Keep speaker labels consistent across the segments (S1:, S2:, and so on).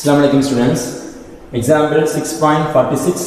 S1: Assalamu alaikum students. Example 6.46.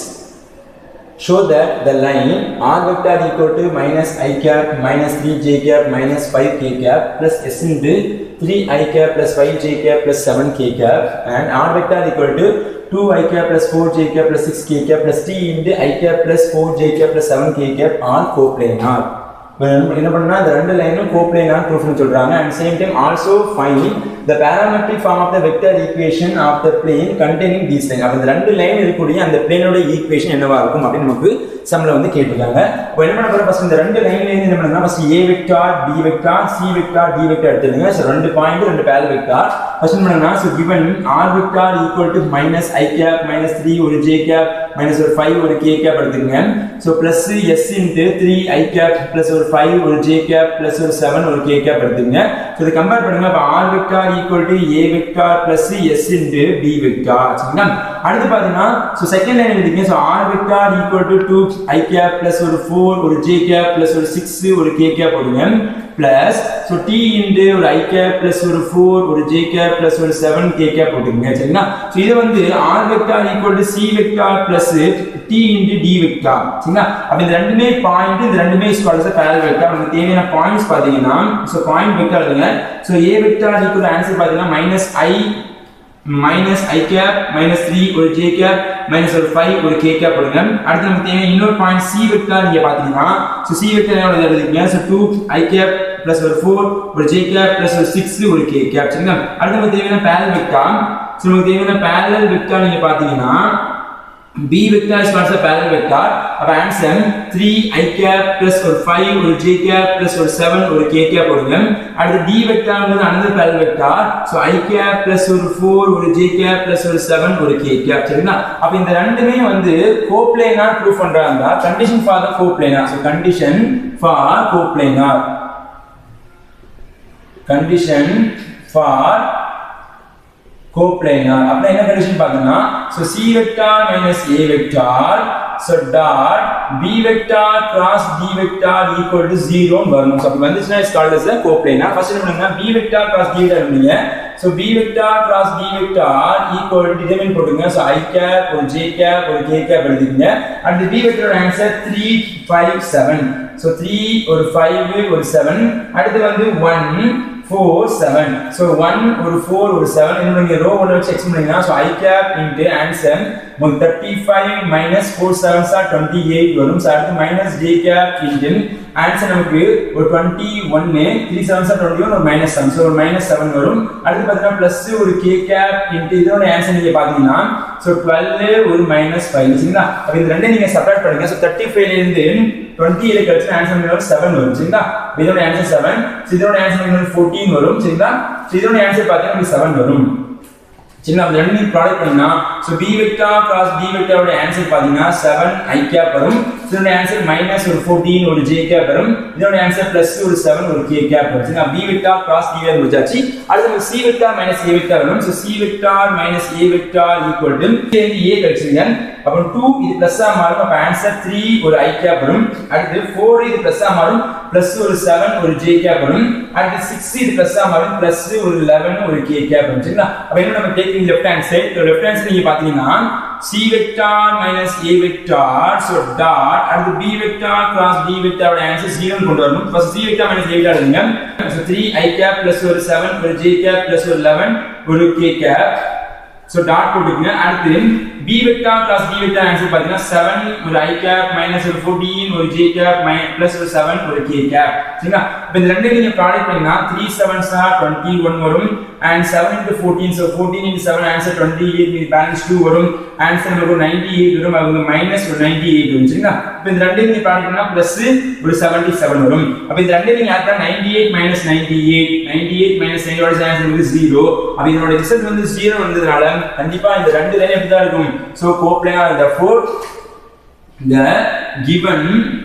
S1: Show that the line r vector equal to minus i cap minus 3 j cap minus 5 k cap plus s into 3 i cap plus 5 j cap plus 7 k cap and r vector equal to 2 i cap plus 4 j cap plus 6 k cap plus t into i cap plus 4 j cap plus 7 k cap are coplanar. என்ன பண்ணா இந்த ரெண்டு லைனும் coplanar ப்ரூஃப்னு சொல்றாங்க and same time also find the parametric form of the vector equation of the plane containing these line அப்போ இந்த ரெண்டு லைன் இருக்கக்கூடிய அந்த பிளேனோட ஈக்குவேஷன் என்னவா இருக்கும் அப்படின்னு நமக்கு சம்ல வந்து கேட்டிருக்காங்க இப்போ என்ன பண்ண போறோம் ஃபர்ஸ்ட் இந்த ரெண்டு லைன்ல இருந்து என்ன பண்ணா first A vector B vector C vector D vector எடுத்துருங்க ஸோ ரெண்டு பாயிண்ட் ரெண்டு பேரல் வெக்டார் ஃபர்ஸ்ட் என்ன பண்ணா so given R vector equal to minus I cap minus three ஒரு ஜே கேப் மைனஸ் ஒரு ஃபைவ் ஒரு கே கேப் எடுத்துக்கங்க so plus S into three I cap plus ஒரு ஃபைவ் ஒரு ஜே கேப் பிளஸ் ஒரு seven ஒரு கே கேப் எடுத்துக்கங்க so இதை கம்பேர் பண்ணுங்க இப்போ R vector equal to A vector plus S into B vector சரிங்களா அடுத்து பார்த்தீங்கன்னா ஸோ செகண்ட் லைன் எடுத்துக்கங்க so R vector equal to two I cap plus ஒரு ஃபோர் ஒரு ஜே கேப் பிளஸ் ஒரு சிக்ஸ் ஒரு கே கேப் போடுங்க பிளஸ் ஸோ டி இன்டு ஒரு ஐ கேப் பிளஸ் ஒரு ஃபோர் ஒரு ஜே கேப் பிளஸ் ஒரு செவன் கே கேப் போட்டுக்கோங்க சரிங்களா ஸோ இது வந்து R vector equal to C vector plus T into D vector சரிங்களா அப்போ இந்த ரெண்டுமே பாயிண்ட் இந்த ரெண்டுமே ஸ்காலர்ஸ் பேரல் வெக்டார் நமக்கு தேவையான பாயிண்ட்ஸ் பார்த்தீங்கன்னா ஸோ பாயிண்ட் வெக்டார் எழுதுங்க so A vector equal answer பார்த்தீங்கன்னா minus I minus I cap minus three ஒரு ஜே கேப் மைனஸ் ஒரு ஃபைவ் ஒரு கே கேப் போடுங்க அடுத்து நமக்கு தேவை இன்னொரு பாயிண்ட் சி வெக்டார் நீங்க பாத்தீங்கன்னா ஸோ சி வெக்டார் எவ்வளவு எழுதிருக்கீங்க so two I cap plus ஒரு ஃபோர் ஒரு ஜே கேப் பிளஸ் ஒரு சிக்ஸ் ஒரு கே கேப் சரிங்களா அடுத்து நமக்கு தேவையான பேரல் வெக்டார் ஸோ நமக்கு தேவையான பேரல் வெக்டார் நீங்க பாத்தீங்கன்னா b vector is also parallel vector அப்ப ஆன்சர் 3 i cap plus ஒரு 5 ஒரு j cap plus ஒரு 7 ஒரு k cap போடுங்க அடுத்து d vector வந்து another parallel vector so i cap plus ஒரு 4 ஒரு j cap plus ஒரு 7 ஒரு k cap சரிங்களா அப்ப இந்த ரெண்டுமே வந்து கோப்ளேனார் ப்ரூஃப் பண்றாங்க condition for the coplanar so condition for coplanar condition for coplanar அப்படின்னா என்ன கண்டிஷன் பார்த்தோம்னா so c vector minus a vector so dot b vector cross d vector equal to 0 னு வரணும் so அப்படி வந்துச்சுன்னா it's called as a coplanar first என்ன பண்ணுங்க b vector cross d vector பண்ணுங்க so b vector cross d vector equal to determine போடுங்க so i cap ஒரு j cap ஒரு k cap எழுதிக்கங்க அடுத்து b vector ஆன்சர் 3 5 7 so 3 ஒரு 5 ஒரு 7 அடுத்து வந்து 1 ஃபோர் செவன் ஸோ ஒன் ஒரு ஃபோர் ஒரு செவன் இன்னும் நீங்கள் ரோ ஒன்று வச்சு எக்ஸ்பிளைன் பண்ணீங்கன்னா ஸோ ஐ கேப் இன்ட்டு ஆன்சர் உங்களுக்கு thirty five minus four seven sir twenty eight வரும் ஸோ அடுத்து minus J cap into answer நமக்கு ஒரு டுவெண்ட்டி ஒன்னு three seven sir twenty one ஒரு மைனஸ் செவன் ஸோ ஒரு மைனஸ் செவன் வரும் அடுத்து பார்த்தீங்கன்னா ப்ளஸ் ஒரு கே கேப் இன்ட்டு இதோட ஆன்சர் நீங்கள் பார்த்தீங்கன்னா ஸோ டுவெல் ஒரு மைனஸ் ஃபைவ் சரிங்களா அப்போ இந்த ரெண்டே நீங்கள் செப்பரேட் பண்ணுங்க ஸோ தேர்ட்டி ஃபைவ்லேருந்து டுவெண்ட்டி ஏழு கழிச்சு ஆன்சர் வரும் செவன் வரும் சரிங்களா இதோட ஆன்சர் செவன் இதோட ஆன்சர் ஃபோர்டீன் வரும் சரிங்களா இதோட ஆன்சர் பார்த்தீங்கன்னா செவன் வரும் சரிங்களா அந்த ரெண்டு ப்ராடக்ட் பண்ணா so B vector cross D வெக்டாரோட ஆன்சர் பார்த்தீங்கன்னா செவன் ஐ கேப் வரும் இதோட ஆன்சர் மைனஸ் ஒரு ஃபோர்டீன் ஒரு ஜே கேப் வரும் இதோட ஆன்சர் பிளஸ் ஒரு செவன் ஒரு கே கேப் வரும் சரிங்களா B vector cross D vector முடிச்சாச்சு அடுத்து நமக்கு C vector minus A vector வரும் so C vector minus A vector equal to சேர்ந்து ஏ கழிச்சுங்க அப்புறம் டூ இது பிளஸ்ஸா மாறும் அப்போ ஆன்சர் த்ரீ ஒரு ஐ கேப் வரும் அடுத்து ஃபோர் இது பிளஸ்ஸா மாறும் பிளஸ் ஒரு செவன் ஒரு ஜே கேப் வரும் அடுத்து சிக்ஸ் இது பிளஸ்ஸா மாறும் பிளஸ் ஒரு லெவன் ஒரு கே கேப் வரும் சரிங்களா அப்போ என்ன நம்ம taking left hand side left hand side நீங்க பாத்தீங்கன்னா c vector minus a vector so dot அடுத்து b vector cross d vector ஓட ஆன்சர் 0 கொண்டு வரணும் first c vector minus a vector எடுங்க so 3 i cap plus ஒரு 7 ஒரு j cap plus ஒரு 11 ஒரு k cap so dot போட்டுக்கங்க அடுத்து b vector plus d vector answer பாத்தீங்கன்னா 7 ஒரு i cap minus ஒரு 14 ஒரு j cap plus ஒரு 7 ஒரு k cap சரிங்களா இப்போ இந்த ரெண்டு நீங்க ப்ராடக்ட் பண்ணீங்கன்னா 3 7 சார் 21 வரும் and 7 into 14 so 14 into 7 answer 28 மீது balance 2 வரும் ஆன்சர் நமக்கு 98 வரும் அவங்க மைனஸ் ஒரு 98 வரும் சரிங்களா இப்போ இந்த ரெண்டு நீங்க ப்ராடக்ட் பண்ணா பிளஸ் ஒரு 77 வரும் அப்ப இந்த ரெண்டு நீங்க ஆட் பண்ணா 98 மைனஸ் 98 98 மைனஸ் 9 ஓட ஆன்சர் வந்து 0 அப்ப இதனோட ரிசல்ட் வந்து 0 வந்ததுனால கண்டிப்பா இந்த ரெண்டு லைன் எப்படி தான் இருக்கும் so coplanar therefore the given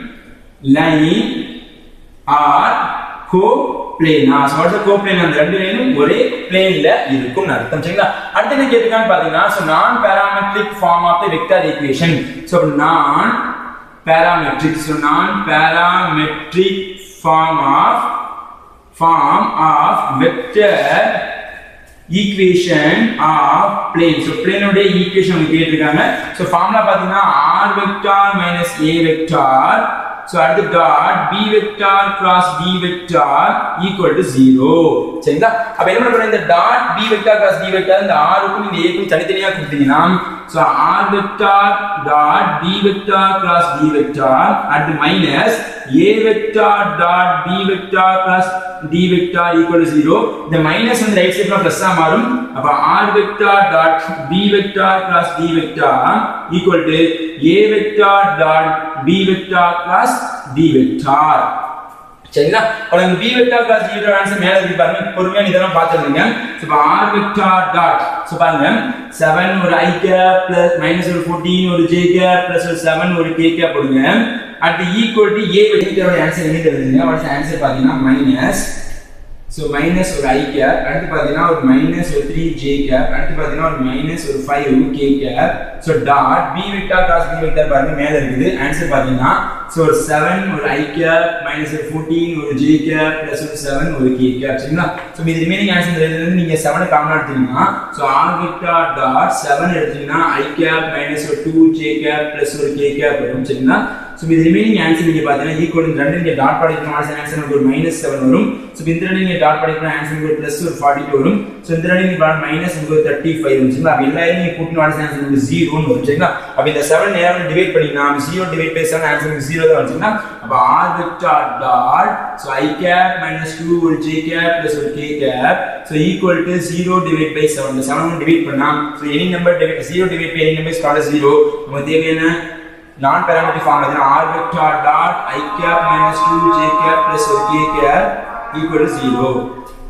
S1: line are co-planar so what is co-planar அந்த ரெண்டு லைனும் ஒரே பிளேன்ல இருக்கும் அர்த்தம் சரிங்களா அடுத்து என்ன கேட்டிருக்கான்னு பாத்தீங்கன்னா so non parametric form of the vector equation so non parametric so non parametric form of form of vector equation of plane so பிளேனுடைய ஈக்குவேஷன் அவங்க கேட்டிருக்காங்க ஸோ ஃபார்முலா பார்த்தீங்கன்னா R vector minus A vector so அடுத்து dot B vector cross D vector equal to zero சரிங்களா அப்ப என்ன பண்ண போறோம் இந்த dot B vector cross D vector இந்த ஆருக்கும் இந்த ஏக்கும் தனித்தனியா கொடுத்தீங்கன்னா so R vector dot B vector cross D vector அடுத்து minus A vector dot B vector cross D vector equal to zero இந்த மைனஸ் வந்து ரைட் சைடுல பிளஸ்ஸா மாறும் அப்ப R vector dot B vector cross D vector equal to A vector dot B vector cross D vector சரிங்களா உங்களுக்கு B vector cross D vector answer மேல இருக்கு பாருங்க பொறுமையா இதெல்லாம் பார்த்துருங்க சோ இப்போ ஆர் வெக்டார் டாட் சோ பாருங்க 7 ஒரு i கேப் பிளஸ் மைனஸ் ஒரு 14 ஒரு j கேப் பிளஸ் ஒரு 7 ஒரு k கேப் போடுங்க அடுத்து ஈக்குவல் டு a வெக்டாரோட ஆன்சர் என்ன தெரியுதுங்க வாட்ஸ் ஆன்சர் பாத்தீங்கன்னா மைனஸ் ஸோ மைனஸ் ஒரு ஐ கேப் அடுத்து பார்த்தீங்கன்னா ஒரு மைனஸ் ஒரு த்ரீ ஜே கேப் அடுத்து பார்த்தீங்கன்னா ஒரு மைனஸ் ஒரு five k cap so dot B vector cross b vector பாருங்க மேலே இருக்குது ஆன்சர் பார்த்தீங்கன்னா ஸோ ஒரு செவன் ஒரு ஐ கேப் மைனஸ் ஒரு ஃபோர்டீன் ஒரு ஜே கேப் ப்ளஸ் ஒரு செவன் ஒரு கே கேப் சரிங்களா ஸோ இது ரிமைனிங் ஆன்சர் எழுதுறது நீங்கள் செவனை காமன் எடுத்தீங்கன்னா so R vector dot seven எடுத்தீங்கன்னா ஐ கேப் மைனஸ் ஒரு டூ ஜே கேப் ப்ளஸ் ஒரு கே கேப் வரும் சரிங்களா ஸோ இது ரிமைனிங் ஆன்சர் நீங்கள் பார்த்தீங்கன்னா ஈக்குவல் இந்த ரெண்டு நீங்கள் டாட் படிக்கணும் ஆன்சர் நமக்கு ஒரு மைனஸ் செவன் வரும் ஸோ இந்த ரெண்டு நீங்கள் டாட் படிக்கணும் ஆன்சர் உங்களுக்கு ஒரு ப்ளஸ் ஒரு ஃபார்ட்டி டூ வரும் ஸோ இந்த ரெண்டு நீங்கள் மைனஸ் உங்களுக்கு ஒரு தேர்ட்டி ஃபைவ் வரும் சரிங்களா அப்போ எல்லாரும் நீங்கள் கூட்டணும் ஆன்சர் ஆன்சர் உங்களுக்கு ஜீரோன்னு வரும் சரிங்களா அப்போ இந்த செவன் நேரம் டிவைட் பண்ணிங்கன்னா zero divide by seven answer உங்களுக்கு ஜீரோ தான் வச்சுங்கன்னா அப்போ ஆர் வெக்டார் டாட் ஸோ ஐ கேப் மைனஸ் டூ ஒரு ஜே கேப் ப்ளஸ் ஒரு K cap so equal to zero divide by seven இந்த செவன் டிவைட் பண்ணா so any number divide zero divide by any number is called zero நமக்கு தேவையான நான் parametric form is r vector dot i cap minus 2 j cap plus k cap equal to 0